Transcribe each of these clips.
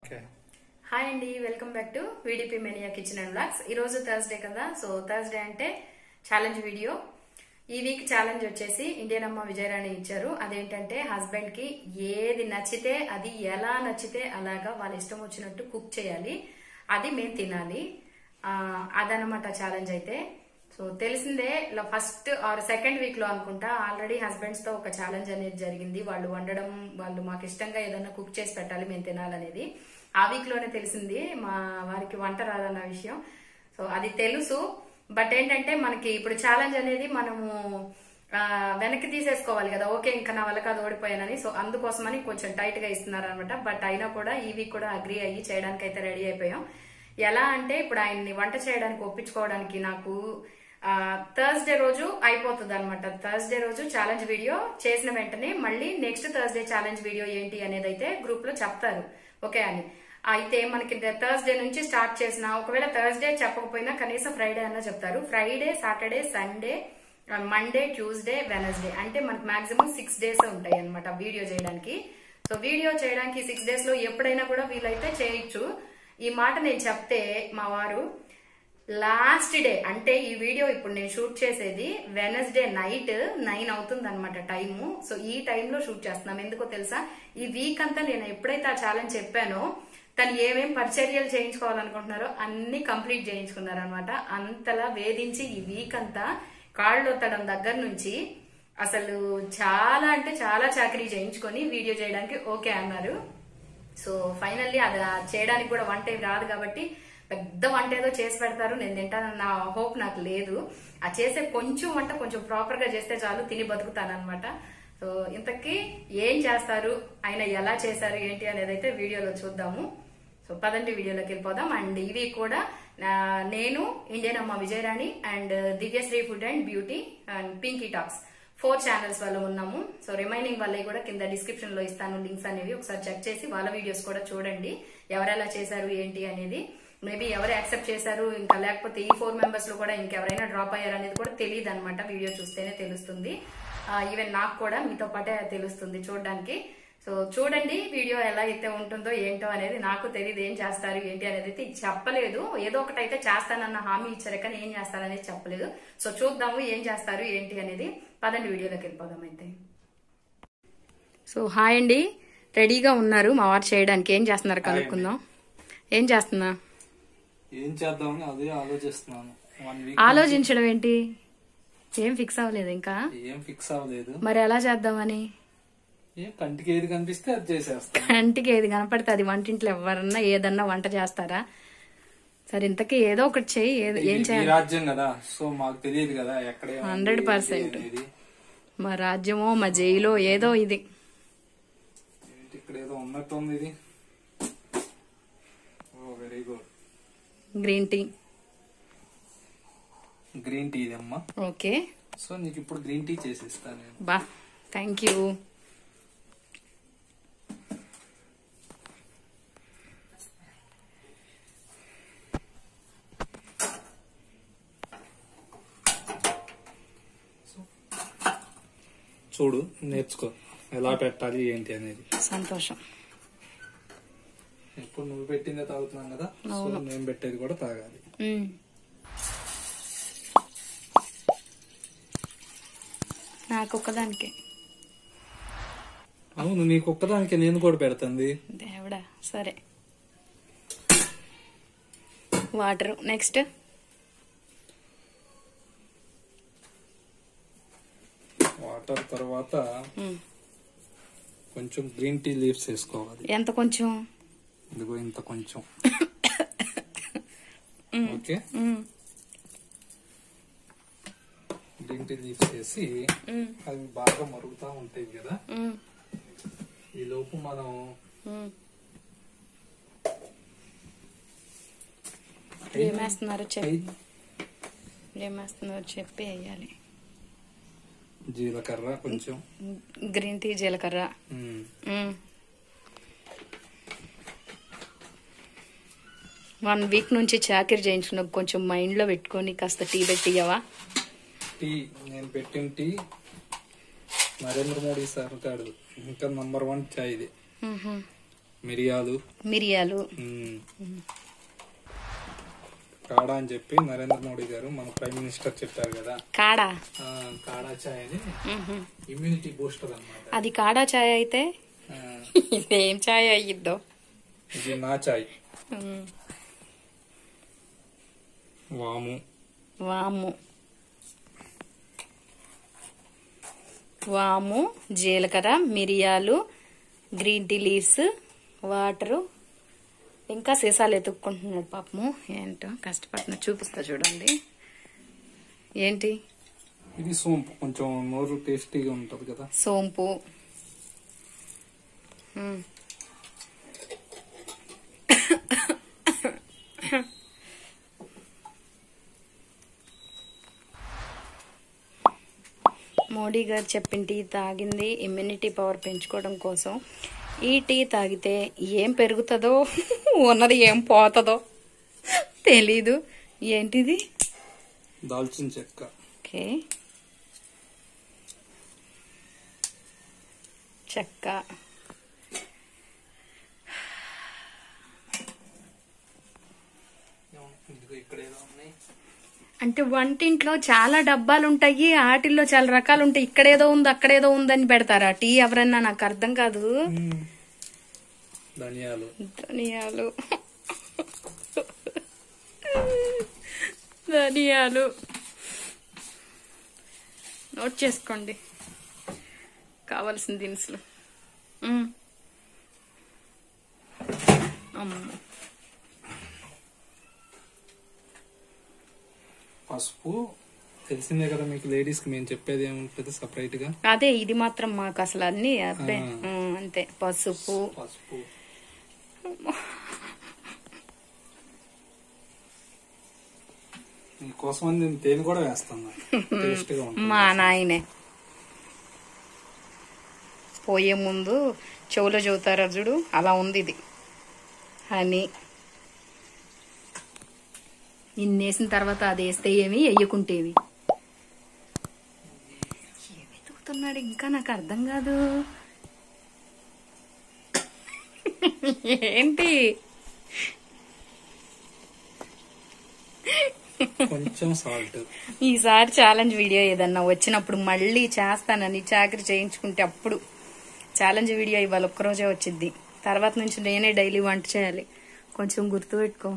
Okay hi అండి welcome back to వీడిపి mania kitchen and vlogs ఈ రోజు థర్స్డే కదా సో థర్స్డే అంటే ఛాలెంజ్ వీడియో ఈ వీక్ ఛాలెంజ్ వచ్చేసి ఇండియన్ అమ్మ విజయరాణి ఇచ్చారు అదేంటంటే హస్బెండ్ కి ఏది నచ్చితే అది ఎలా నచ్చితే అలాగా వాళ్ళ ఇష్టం వచ్చినట్టు కుక్ చేయాలి అది మేము తినాలి ఆ, అదనమాట ఛాలెంజ్ అయితే సో తెలిసిందే ఫస్ట్ ఆర్ సెకండ్ వీక్ లో అనుకుంటా ఆల్రెడీ హస్బెండ్స్ తో ఒక ఛాలెంజ్ అనేది జరిగింది వాళ్ళు వండడం వాళ్ళు మాకు ఇష్టంగా ఏదైనా కుక్ చేసి పెట్టాలి మేము తినాలనేది ఆ వీక్ లోనే తెలిసింది మా వారికి వంట రాదన్న విషయం సో అది తెలుసు బట్ ఏంటంటే మనకి ఇప్పుడు ఛాలెంజ్ అనేది మనము ఆ, వెనక్కి తీసేసుకోవాలి కదా ఓకే ఇంకా నా వల్ల కాదు ఓడిపోయానని సో అందుకోసమని కొంచెం టైట్ గా ఇస్తున్నారు అనమాట బట్ అయినా కూడా ఈ వీక్ కూడా అగ్రి అయ్యి చేయడానికి అయితే రెడీ అయిపోయాం ఎలా అంటే ఇప్పుడు ఆయన్ని వంట చేయడానికి ఒప్పించుకోవడానికి నాకు థర్స్డే రోజు అయిపోతుంది అనమాట థర్స్డే రోజు ఛాలెంజ్ వీడియో చేసిన వెంటనే మళ్ళీ నెక్స్ట్ థర్స్డే ఛాలెంజ్ వీడియో ఏంటి అనేది అయితే గ్రూప్ లో చెప్తారు ఓకే అని అయితే మనకి థర్స్డే నుంచి స్టార్ట్ చేసిన ఒకవేళ థర్స్డే చెప్పకపోయినా కనీసం ఫ్రైడే అన్న చెప్తారు Friday Saturday Sunday Monday Tuesday Wednesday అంటే మనకి మాక్సిమం సిక్స్ డేస్ ఉంటాయి అనమాట వీడియో చేయడానికి సో వీడియో చేయడానికి సిక్స్ డేస్ లో ఎప్పుడైనా కూడా వీలైతే చేయొచ్చు ఈ మాట నేను చెప్తే మా వారు లాస్ట్ డే అంటే ఈ వీడియో ఇప్పుడు నేను షూట్ చేసేది వెనస్డే నైట్ నైన్ అవుతుంది అనమాట టైము సో ఈ టైంలో షూట్ చేస్తున్నాం ఎందుకో తెలుసా ఈ వీక్ అంతా నేను ఎప్పుడైతే ఆ ఛాలెంజ్ చెప్పానో తను ఏమేం పరిచర్యలు చేయించుకోవాలనుకుంటున్నారో అన్ని కంప్లీట్ చేయించుకున్నారు అనమాట అంతలా వేధించి ఈ వీక్ అంతా కాళ్ళు ఒత్తడం దగ్గర నుంచి అసలు చాలా అంటే చాలా చాకరీ చేయించుకొని వీడియో చేయడానికి ఓకే అన్నారు సో ఫైనల్లీ అది చేయడానికి కూడా వంట ఏం రాదు కాబట్టి పెద్ద వంట ఏదో చేసి పెడతారు నేను తింటానన్న హోప్ నాకు లేదు ఆ చేసే కొంచెం వంట కొంచెం ప్రాపర్ గా చేస్తే చాలు తిని బతుకుతానన్నమాట సో ఇంతకీ ఏం చేస్తారు ఆయన ఎలా చేశారు ఏంటి అనేది అయితే వీడియోలో చూద్దాము సో పదండి వీడియోలోకి వెళ్ళిపోదాం అండ్ ఇవి కూడా నా- నేను Indian Amma Vijayarani and Divyasri food and beauty and Pinky talks four channels వల్ల ఉన్నాము సో రిమైనింగ్ వాళ్ళవి కూడా కింద డిస్క్రిప్షన్ లో ఇస్తాను లింక్స్ అనేవి ఒకసారి చెక్ చేసి వాళ్ళ వీడియోస్ కూడా చూడండి ఎవరెలా చేశారు ఏంటి అనేది మేబీ ఎవరు యాక్సెప్ట్ చేశారు ఇంకా లేకపోతే ఈ ఫోర్ మెంబర్స్ లో కూడా ఇంకెవరైనా డ్రాప్ అయ్యారు అనేది కూడా తెలియదు అనమాట వీడియో చూస్తేనే తెలుస్తుంది ఈవెన్ నాకు కూడా మీతో పాటే తెలుస్తుంది చూడడానికి సో చూడండి వీడియో ఎలా అయితే ఉంటుందో ఏంటో అనేది నాకు తెలియదు ఏం చేస్తారు ఏంటి అనేది అయితే చెప్పలేదు ఏదో ఒకటి అయితే చేస్తానన్న హామీ ఇచ్చారు కానీ ఏం చేస్తారనేది చెప్పలేదు సో చూద్దాము ఏం చేస్తారు ఏంటి అనేది పదండి వీడియోలోకి వెళ్ళిపోదాం అయితే సో హాయ్ అండి రెడీగా ఉన్నారు మా వారు చేయడానికి ఏం చేస్తున్నారు కనుక్కుందాం ఏం చేస్తున్నా ఏం చేద్దామని అదే ఆలోచిస్తున్నాను వన్ వీక్ ఆలోచించడం ఏంటి ఏం ఫిక్స్ అవ్వలేదు ఇంకా ఏం ఫిక్స్ అవ్వలేదు మరి ఎలా చేద్దామని ఏం కంటికి ఏది కనిపిస్తే అది చేసేస్తాను కంటికి ఏది కనపడితే అది వంటింట్లో ఎవరన్నా ఏదన్నా వంట చేస్తారా సరే ఇంతకీ ఏదో ఒకటి చెయ్యి ఏది- ఏం ఇది ఈ చేయాలి రాజ్యం కదా సో మాకు తెలియదు కదా ఎక్కడ ఏముంది, 100%. ఏంటి అనేది. మా రాజ్యమో మా జైలో ఏదో ఇది ఏంటి ఇక్కడ ఏదో ఉన్నట్టుంది ఇది oh very good green tea green tea అమ్మా ఓకే సో నీకు ఇప్పుడు గ్రీన్ టీ చేసిస్తాను నేను బా థ్యాంక్ యూ చూడు నేర్చుకో ఎలా పెట్టాలి ఏంటి అనేది సంతోషం ఇప్పుడు నువ్వు పెట్టిందే తాగుతున్నాం కదా సో నేను పెట్టేది కూడా తాగాలి మ్మ్. నాకు ఒక్కదానికి అవును నీకు ఒక్కదానికి నేను కూడా పెడుతుంది దేవుడా సరే వాటర్ నెక్స్ట్ వాటర్ తర్వాత కొంచెం గ్రీన్ టీ లీవ్స్ వేసుకోవాలి ఎంత కొంచెం ఇదిగో ఇంత కొంచెం ఓకే మ్మ్. గ్రీన్ టీ లీవ్స్ వేసి మ్మ్. అవి బాగా మరుగుతా ఉంటాయి కదా మ్మ్. ఈ లోపు మనం మ్మ్. ఏమేస్తున్నారో చెప్పి ఏమేస్తున్నారో చెప్పి వేయాలి జీలకర్ర కొంచెం గ్రీన్ టీ జీలకర్ర మ్మ్. మ్మ్. వన్ వీక్ నుంచి చాకరీ చేయించుకున్న కొంచెం మైండ్ లో పెట్టుకొని కాస్త టీ పెట్టియవా టీ నేను పెట్టిన టీ నరేంద్ర మోడీ సార్ కాడు ఇంకా నంబర్ వన్ చాయ్ ఇది మిరియాలు మిరియాలు ఉమ్. కాడా అని చెప్పి నరేంద్ర మోడీ గారు మన ప్రైమ్ మినిస్టర్ చెప్పారు కదా కాడా ఆ, కాడా చాయ్ అని మ్మ్. ఇమ్యూనిటీ బూస్టర్ అన్నమాట అది కాడా చాయ్ అయితే ఆ, ఇదేం చాయ్ అయ్యిద్దో ఇది నా చాయ్ మ్మ్. వాము వాము వాము జీలకర్ర మిరియాలు గ్రీన్ టీ లీవ్స్ వాటరు ఇంకా సీసాలు ఎత్తుక్కుంటున్నాడు పాపము ఏంటో కష్టపడుతున్నా చూపిస్తా చూడండి ఏంటి ఇది సోంపు కొంచెం నోరు టేస్టీగా ఉంటది కదా సోంపు మ్మ్. మోడీ గారు చెప్పిన టీ తాగింది ఇమ్యూనిటీ పవర్ పెంచుకోవడం కోసం ఈ టీ తాగితే ఏం పెరుగుతుందో ఉన్నది ఏం పోతుందో తెలీదు ఏంటిది దాల్చిన చెక్క ఓకే చెక్క ఇదిగో ఇక్కడ ఏదో ఉన్నాయి అంటే వంటింట్లో చాలా డబ్బాలు ఉంటాయి వాటిల్లో చాలా రకాలు ఉంటాయి ఇక్కడేదో ఉంది అక్కడేదో ఉందని పెడతారా టీ ఎవరన్నా నాకు అర్థం కాదు ఉమ్. ధనియాలు ధనియాలు ధనియాలు నోట్ చేసుకోండి కావలసిన దినుసులు మ్మ్. అమ్మ పసుపు తెలిసిందే కదా మీకు లేడీస్ కి మేము చెప్పేది ఏముంటుంది సపరేట్ గా అదే ఇది మాత్రం మాకు అసలు అన్ని అబ్బే ఆ. ఉమ్, అంతే పసుపు పసుపు మీకోసం అని నేను తేనె కూడా వేస్తాను టేస్ట్ గా ఉంటుంది మా నాయనే పోయే ముందు చెవులో చెబుతారా చూడు అలా ఉంది ఇది అని ఇన్నేసిన తర్వాత అది వేస్తే ఏమి వేయకుంటేవి ఏమి ఎదుగుతున్నాడు ఇంకా నాకు అర్థం కాదు ఏంటి కొంచెం సాల్ట్ ఈసారి ఛాలెంజ్ వీడియో ఏదన్నా వచ్చినప్పుడు మళ్ళీ చేస్తానని చాకరీ చేయించుకుంటే అప్పుడు ఛాలెంజ్ వీడియో ఇవాళ ఒక్కరోజే వచ్చింది తర్వాత నుంచి నేనే డైలీ వంట చేయాలి కొంచెం గుర్తుపెట్టుకో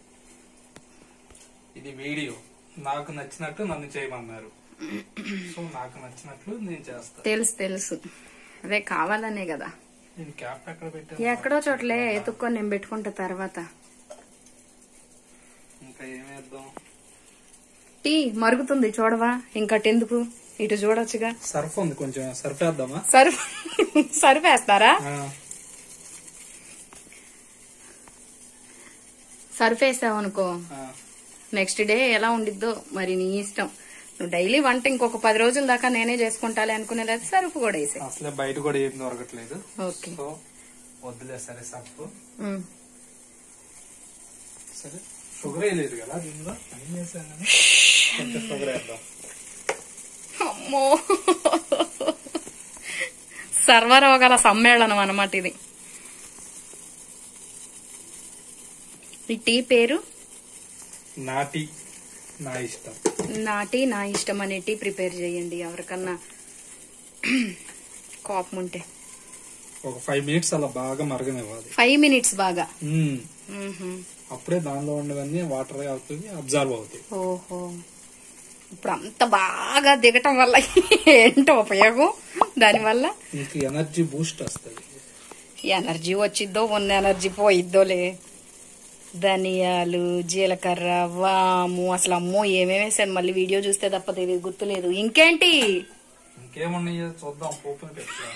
ఇది వీడియో నాకు నచ్చినట్టు నన్ను చేయమన్నారు సో నాకు నచ్చినట్లు నేను చేస్తా తెలుసు తెలుసు అదే కావాలనే కదా నేను క్యాప్ ఎక్కడ పెట్టాను ఎక్కడో చోట్లే ఎత్తుక్కొని నేను పెట్టుకుంటా తర్వాత ఇంకా ఏమేద్దాం టీ మరుగుతుంది చూడవా ఇంకటెందుకు ఇటు చూడొచ్చుగా సర్ఫ్ ఉంది కొంచెం సర్ఫ్ వేద్దామా సర్ఫ్ సర్ఫ్ వేస్తారా ఆ, సర్ఫ్ వేసావు అనుకో ఆ, నెక్స్ట్ డే ఎలా ఉండిద్దో మరి నీ ఇష్టం నువ్వు డైలీ వంట ఇంకొక పది రోజుల దాకా నేనే చేసుకుంటాలే అనుకునేది సరుపు కూడా వేసే అసలే బయట కూడా ఏం దొరకట్లేదు ఓకే సో వద్దులే సరే సర్ఫ్ ఉమ్. సరే షుగర్ వేయలేదు కదా దీనిలో అన్ని వేసాను కానీ కొంచెం షుగర్ వేద్దాం అమ్మో సర్వరోగాల సమ్మేళనం అన్నమాట ఇది ఈ టీ పేరు నాటి నా ఇష్టం నాటి నా ఇష్టం అనే టీ ప్రిపేర్ చేయండి ఎవరికన్నా కోపం ఉంటే ఒక ఫైవ్ మినిట్స్ అలా బాగా మరగనివ్వాలి ఫైవ్ మినిట్స్ బాగా మ్మ్. మ్హూ. అప్పుడే దానిలో ఉండవన్నీ వాటర్ అవుతుంది అబ్జర్వ్ అవుతాయి ఓహో ఇప్పుడు అంత బాగా దిగటం వల్ల ఏంటో ఉపయోగం దానివల్ల మీకు ఎనర్జీ బూస్ట్ వస్తుంది ఎనర్జీ వచ్చిద్దో ఉన్న ఎనర్జీ పోయిద్దోలే ధనియాలు జీలకర్ర వాము అసలు అమ్మో ఏమేమి వేసాను మళ్ళీ వీడియో చూస్తే తప్ప తెలియదు గుర్తులేదు ఇంకేంటి ఇంకేమున్నాయో చూద్దాం పోపుని పెట్టా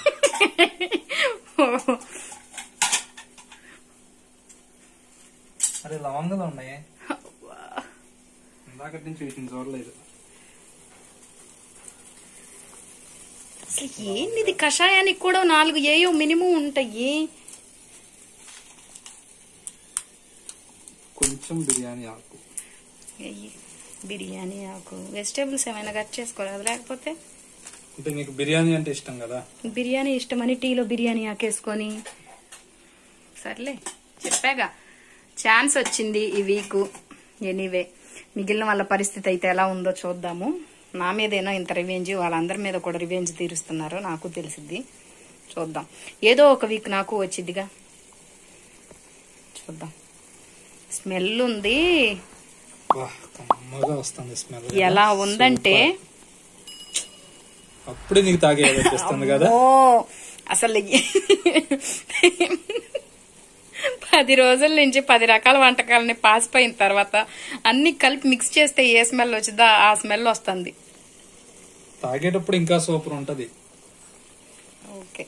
అరే లవంగాలు ఉన్నాయి ఇందాకటి నుంచి వీటిని చూడలేదు అసలు ఏంది ఇది కషాయానికి కూడా నాలుగు ఏయో మినిమం ఉంటాయి కొంచెం బిర్యానీ ఆకు ఎయ్యి. బిర్యానీ ఆకు వెజిటేబుల్స్ ఏమైనా కట్ చేసుకోలేదు లేకపోతే అంటే నీకు బిర్యానీ అంటే ఇష్టం కదా బిర్యానీ ఇష్టమని టీలో బిర్యానీ ఆకేసుకొని సర్లే చెప్పాగా ఛాన్స్ వచ్చింది ఈ వీక్ ఎనీవే మిగిలిన వాళ్ళ పరిస్థితి అయితే ఎలా ఉందో చూద్దాము నా మీదేనో ఇంత రివెంజ్ వాళ్ళందరి మీద కూడా రివెంజ్ తీరుస్తున్నారు నాకు తెలిసిద్ది చూద్దాం ఏదో ఒక వీక్ నాకు వచ్చిద్దిగా చూద్దాం స్మెల్ ఉంది వా, కమ్మగా వస్తుంది స్మెల్ ఎలా ఉందంటే అప్పుడే నీకు తాగేయాలనిపిస్తుంది కదా ఓ అసలు పది రోజుల నుంచి పది రకాల వంటకాలని పాసిపోయిన తర్వాత అన్ని కలిపి మిక్స్ చేస్తే ఏ స్మెల్ వచ్చిందో ఆ స్మెల్ వస్తుంది తాగేటప్పుడు ఇంకా సూపర్ ఉంటది ఓకే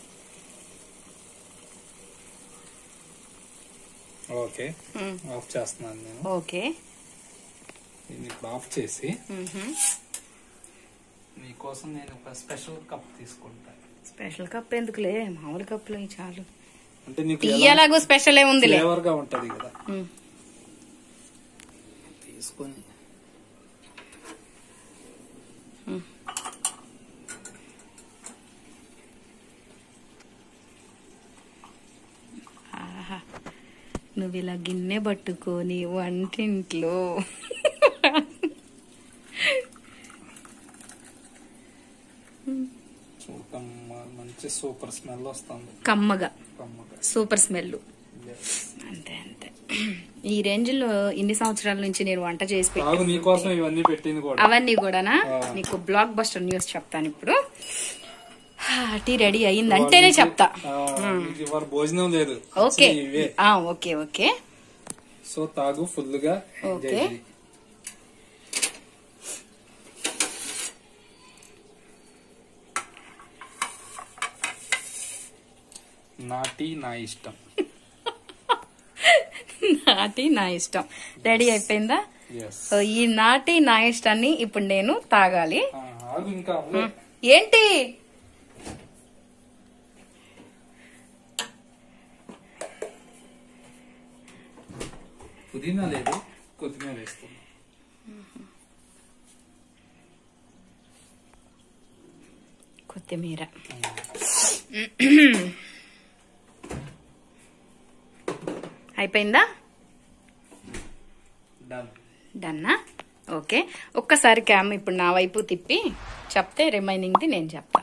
ఓకే మ్, ఆఫ్ చేస్తున్నాను నేను ఓకే దీన్ని ఇప్పుడు ఆఫ్ చేసి మ్హూ. మీకోసం నేను ఒక స్పెషల్ కప్ తీసుకుంటాను స్పెషల్ కప్ ఎందుకులే మామూలు కప్పులు ఇవి చాలు అంటే నీకు టీ ఎలాగో స్పెషల్ ఏ ఉందిలే ఫ్లేవర్ గా ఉంటది కదా మ్, తీసుకొని ఆహా నువ్వు ఇలా గిన్నె పట్టుకొని వంటింట్లో చూడమ్మ మంచి సూపర్ స్మెల్ వస్తుంది కమ్మగా కమ్మగా సూపర్ స్మెల్ Yes. అంతే అంతే ఈ రేంజ్ లో ఇన్ని సంవత్సరాల నుంచి నేను వంట చేసి పెట్టి తాగు నీకోసం ఇవన్నీ పెట్టింది కూడా అవన్నీ కూడానా ఆ. నీకు బ్లాక్ బస్టర్ న్యూస్ చెప్తాను ఇప్పుడు హా, టీ రెడీ అయ్యింది అంటేనే చెప్తా ఆ, నీకు ఇవాళ భోజనం లేదు ఓకే అసలు ఇవే ఆ, ఓకే ఓకే సో తాగు ఫుల్ గా ఎంజాయ్ ఓకే. చెయ్యి. నా టీ నా ఇష్టం నాటి నా ఇష్టం రెడీ అయిపోయిందా ఎస్ సో ఈ నాటి నా ఇష్టాన్ని ఇప్పుడు నేను తాగాలి ఆగు ఇంకా అవ్వలే. ఏంటి పుదీనా లేదు కొత్తిమీర వేస్తున్నా కొత్తిమీర అయిపోయిందా డన్ డన్నా ఓకే ఒక్కసారి క్యామ్ ఇప్పుడు నా వైపు తిప్పి చెప్తే రిమైనింగ్ది నేను చెప్తా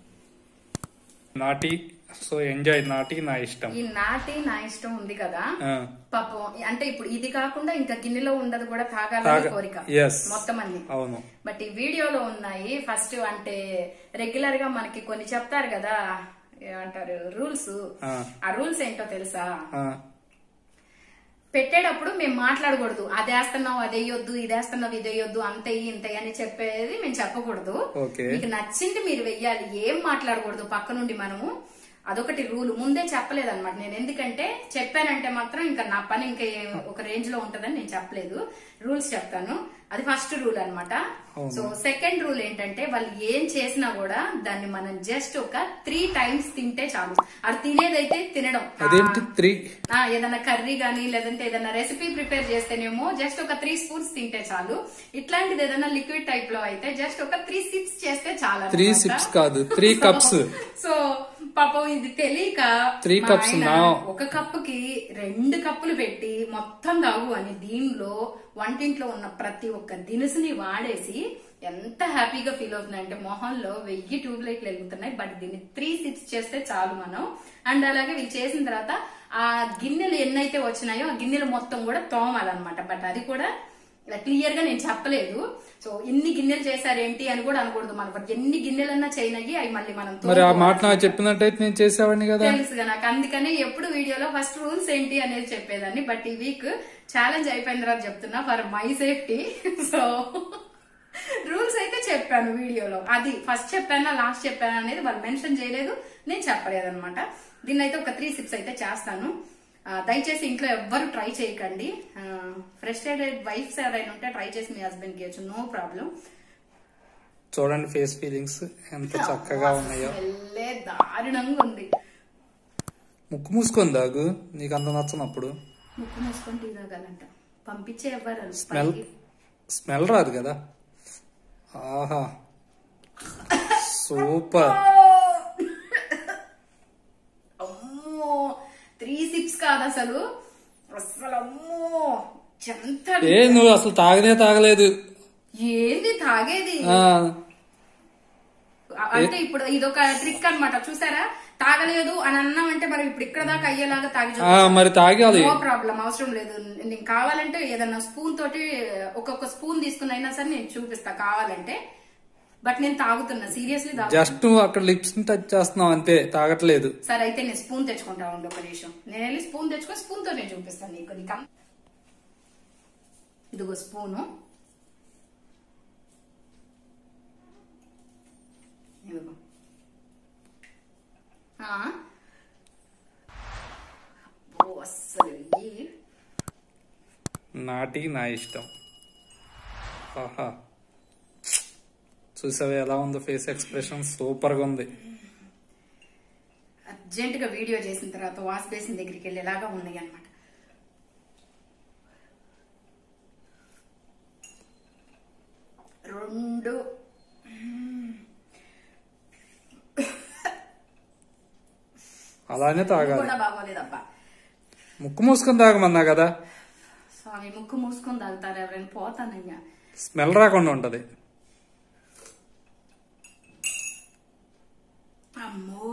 నాటి సో ఎంజాయ్ నాటి నా ఇష్టం ఈ నాటి నా ఇష్టం ఉంది కదా ఆ, పాపం అంటే ఇప్పుడు ఇది కాకుండా ఇంకా గిన్నెలో ఉండదు కూడా తాగాలని తాగ- కోరిక yes. మొత్తం అన్ని అవును బట్ ఈ వీడియోలో ఉన్నాయి ఫస్ట్ అంటే రెగ్యులర్ గా మనకి కొన్ని చెప్తారు కదా ఏమంటారు రూల్స్ ఆ, ఆ రూల్స్ ఏంటో తెలుసా ఆ, పెట్టేటప్పుడు మేము మాట్లాడకూడదు అది వేస్తున్నావు అది వేయొద్దు ఇది వేస్తున్నావు ఇది వేయొద్దు అంత ఇయ్యి, ఇంత ఇయ్యి అని చెప్పేది మేము చెప్పకూడదు ఓకే మీకు నచ్చింది మీరు వెయ్యాలి ఏం మాట్లాడకూడదు పక్క నుండి మనము అదొకటి రూల్ ముందే చెప్పలేదన్నమాట నేను ఎందుకంటే చెప్పానంటే మాత్రం ఇంకా నా పని ఇంకా ఏ- ఒక రేంజ్ లో ఉంటదని నేను చెప్పలేదు రూల్స్ చెప్తాను అది ఫస్ట్ రూల్ అన్నమాట అవును. సో సెకండ్ రూల్ ఏంటంటే వాళ్ళు ఏం చేసినా కూడా దాన్ని మనం జస్ట్ ఒక త్రీ టైమ్స్ తింటే చాలు అది తినేదైతే తినడం అదేంటి త్రీ ఆ, ఏదైనా కర్రీ గానీ లేదంటే ఏదైనా రెసిపీ ప్రిపేర్ చేస్తేనేమో జస్ట్ ఒక త్రీ స్పూన్స్ తింటే చాలు ఇట్లాంటిది ఏదైనా లిక్విడ్ టైప్ లో అయితే జస్ట్ ఒక త్రీ సిప్స్ చేస్తే చాలు త్రీ అన్నమాట. సిప్స్ కాదు త్రీ కప్స్ సో పాపం ఇది తెలియక Three మా cups ఆయన now. ఒక కప్పుకి రెండు కప్పులు పెట్టి మొత్తం తాగు అని దీనిలో వంటింట్లో ఉన్న ప్రతి ఒక్క దినుసుని వాడేసి ఎంత హ్యాపీగా ఫీల్ అవుతుంది అంటే మొహంలో వెయ్యి ట్యూబ్ లైట్లు వెలుగుతున్నాయి బట్ దీన్ని త్రీ సిప్స్ చేస్తే చాలు మనం అండ్ అలాగే వీళ్ళు చేసిన తర్వాత ఆ గిన్నెలు ఎన్నైతే వచ్చినాయో ఆ గిన్నెలు మొత్తం కూడా తోమాలన్నమాట బట్ అది కూడా క్లియర్ గా నేను చెప్పలేదు సో ఎన్ని గిన్నెలు చేశారేంటి అని కూడా అనకూడదు మనం బట్ ఎన్ని గిన్నెలన్నా చేయనవి అవి మళ్ళీ మనం మరి ఆ తోముకోవాలి. మాట నాకు చెప్పినట్టయితే నేను చేసేవాడిని కదా తెలుసుగా నాకు అందుకనే ఎప్పుడు వీడియోలో ఫస్ట్ రూల్స్ ఏంటి అనేది చెప్పేదాన్ని బట్ ఈ వీక్ ఛాలెంజ్ అయిపోయిన తర్వాత చెప్తున్నా for my safety so rules అయితే చెప్పాను వీడియోలో అది ఫస్ట్ చెప్పానా లాస్ట్ చెప్పానా అనేది వాళ్ళు మెన్షన్ చేయలేదు నేను చెప్పలేదు అనమాట దీన్ని అయితే ఒక త్రీ సిప్స్ అయితే చేస్తాను ఆ, దయచేసి ఇంట్లో ఎవ్వరు ట్రై చేయకండి ఫ్రస్ట్రేటెడ్ వైఫ్స్ ఎవరైనా ఉంటే ట్రై చేసి మీ హస్బెండ్ కి ఇవ్వచ్చు నో ప్రాబ్లం చూడండి ఫేస్ ఫీలింగ్స్ ఎంత చక్కగా ఉన్నాయో వెళ్ళే దారుణంగా ఉంది ముక్కు మూసుకొని దాగు నీకు అంత నచ్చనప్పుడు ముక్కు మూసుకొని టీ తాగాలంట పంపించే ఎవ్వరు స్మెల్ స్మెల్ రాదు కదా ఆహా సూపర్ అమ్మో త్రీ సిప్స్ కాదు అసలు అసలు అమ్మో ఎంత ఏ నువ్వు అసలు తాగనే తాగలేదు ఏంది తాగేది ఆ, అంటే ఇప్పుడు ఇదొక ట్రిక్ అన్నమాట చూసారా తాగలేదు అని అన్నామంటే మరి ఇప్పుడు ఇక్కడ దాకా అయ్యేలాగా తాగి ఆ, మరి తాగాలి నో ప్రాబ్లం అవసరం లేదు నేను కావాలంటే ఏదన్నా స్పూన్ తోటి ఒక్కొక్క స్పూన్ తీసుకుని అయినా సరే నేను చూపిస్తా కావాలంటే బట్ నేను తాగుతున్నా సీరియస్లీ తాగు జస్ట్ నువ్వు అక్కడ లిప్స్ ని టచ్ చేస్తున్నావు అంతే తాగట్లేదు సరే అయితే నేను స్పూన్ తెచ్చుకుంటా ఉండు ఒక నిమిషం నేను వెళ్ళి స్పూన్ తెచ్చుకొని స్పూన్ తో నేను చూపిస్తాను నీకు నీకు అం- ఇదిగో స్పూను ఇదిగో ఆ. ఓ అస్సలు ఈ నాటి నా ఇష్టం ఆహా చూసావే ఎలా ఉందో ఫేస్ ఎక్స్ప్రెషన్ సూపర్ గా ఉంది అర్జెంట్ గా వీడియో చేసిన తర్వాత వాష్ బేసిన్ దగ్గరికి వెళ్ళేలాగా ఉన్నాయి అనమాట రెండు అలానే తాగాలి కూడా బాగోలేదబ్బా ముక్కు మూసుకొని తాగమన్నా కదా స్వామి ముక్కు మూసుకొని తాగుతారు ఎవరైనా పోతానయ్యా స్మెల్ రాకుండా ఉంటది అమ్మో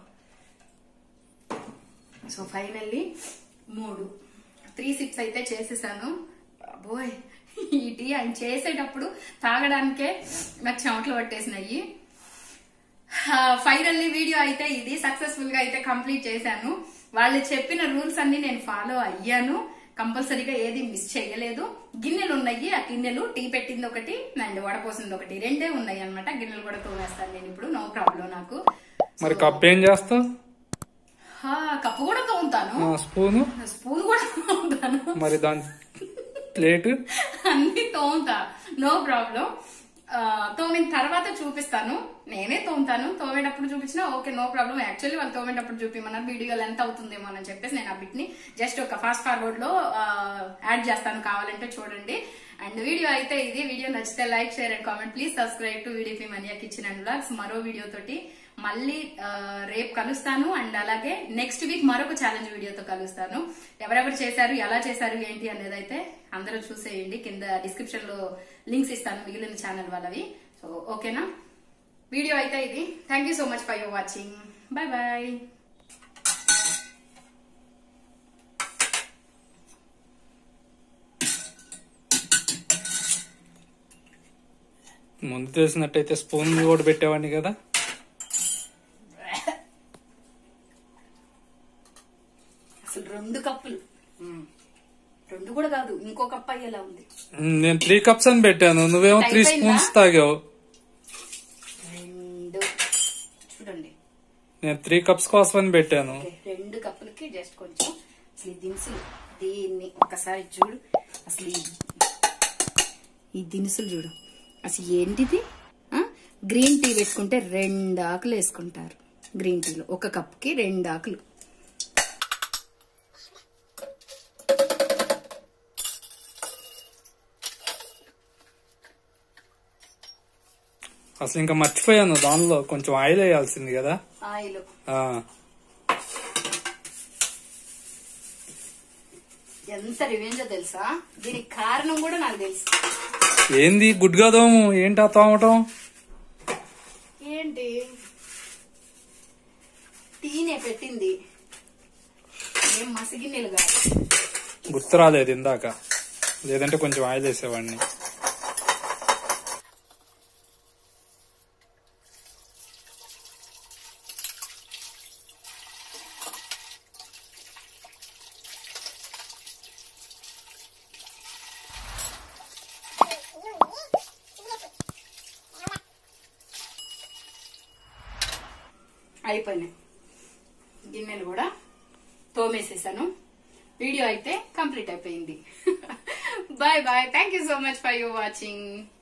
సో ఫైనల్లీ మూడు త్రీ సిప్స్ అయితే చేసేసాను అబ్బోయ్ ఈ టీ ఆయన చేసేటప్పుడు తాగడానికే నాకు చెమటలు పట్టేసినాయి ఫైనల్లీ వీడియో అయితే ఇది సక్సెస్ఫుల్ గా అయితే కంప్లీట్ చేశాను వాళ్ళు చెప్పిన రూల్స్ అన్ని నేను ఫాలో అయ్యాను కంపల్సరీగా ఏది మిస్ చేయలేదు గిన్నెలు ఉన్నాయి ఆ గిన్నెలు టీ పెట్టింది ఒకటి అండ్ వడపోసింది ఒకటి రెండే ఉన్నాయి అనమాట గిన్నెలు కూడా తోమేస్తాను నేను ఇప్పుడు నో ప్రాబ్లం నాకు మరి కప్ ఏం చేస్తావు హా, కప్పు కూడా తోముతాను ఆ, స్పూను స్పూన్ కూడా తోముతాను మరి దాని ప్లేట్ అన్ని తోముతా నో ప్రాబ్లం తోమిన తర్వాత చూపిస్తాను నేనే తోముతాను తోమేటప్పుడు చూపించినా ఓకే నో ప్రాబ్లం యాక్చువల్లీ వాళ్ళు తోమేటప్పుడు చూపిమన్నారు వీడియోలు ఎంత అవుతుందేమో అని చెప్పేసి నేను ఆ బిట్ ని జస్ట్ ఒక ఫాస్ట్ ఫార్వర్డ్ లో యాడ్ చేస్తాను కావాలంటే చూడండి అండ్ వీడియో అయితే ఇది వీడియో నచ్చితే like share and comment please subscribe to వీడిపి మనియా కిచెన్ అండ్ బ్లాగ్స్ మరో వీడియో తోటి మళ్ళీ ఆ, రేపు కలుస్తాను అండ్ అలాగే నెక్స్ట్ వీక్ మరొక ఛాలెంజ్ వీడియోతో కలుస్తాను ఎవరెవరు చేశారు ఎలా చేశారు ఏంటి అనేది అయితే అందరూ చూసేయండి కింద డిస్క్రిప్షన్ లో లింక్స్ ఇస్తాను మిగిలిన ఛానల్ వాళ్ళవి సో ఓకేనా వీడియో అయితే ఇది thank you so much for your watching bye bye ముందు తెలిసినట్టయితే స్పూన్ కూడా పెట్టేవాడిని కదా అసలు రెండు కప్పులు రెండు కూడా కాదు ఇంకో కప్ అయ్యేలా ఉంది ఉమ్, నేను త్రీ కప్స్ అని పెట్టాను నువ్వేమో త్రీ అయిపోయిందా? స్పూన్స్ తాగావు రెండు చూడండి నేను త్రీ కప్స్ కోసం అని పెట్టాను ఓకే, రెండు కప్పులకి జస్ట్ కొంచెం అసలు ఈ దినుసులు దీన్ని ఒక్కసారి చూడు అసలు ఈ- ఈ దినుసులు చూడు అసలు ఏంటిది ఆ? గ్రీన్ టీ పెట్టుకుంటే రెండు ఆకులు వేసుకుంటారు గ్రీన్ టీలో ఒక కప్కి రెండు ఆకులు అసలు ఇంకా మర్చిపోయాను దానిలో కొంచెం ఆయిల్ వేయాల్సింది కదా ఆయిల్ ఆ, ఎంత రివెంజో తెలుసా దీనికి కారణం కూడా నాకు తెలుసు ఏంది గుడ్గా దోము ఏంటా తోమటం ఏంటి టీనే పెట్టింది ఏం మసిగిన్నెలు కాదు గుర్తు రాలేదు ఇందాక లేదంటే కొంచెం ఆయిల్ వేసేవాడిని అయిపోయినాయి గిన్నెలు కూడా తోమేసేసాను వీడియో అయితే కంప్లీట్ అయిపోయింది bye bye thank you so much for you watching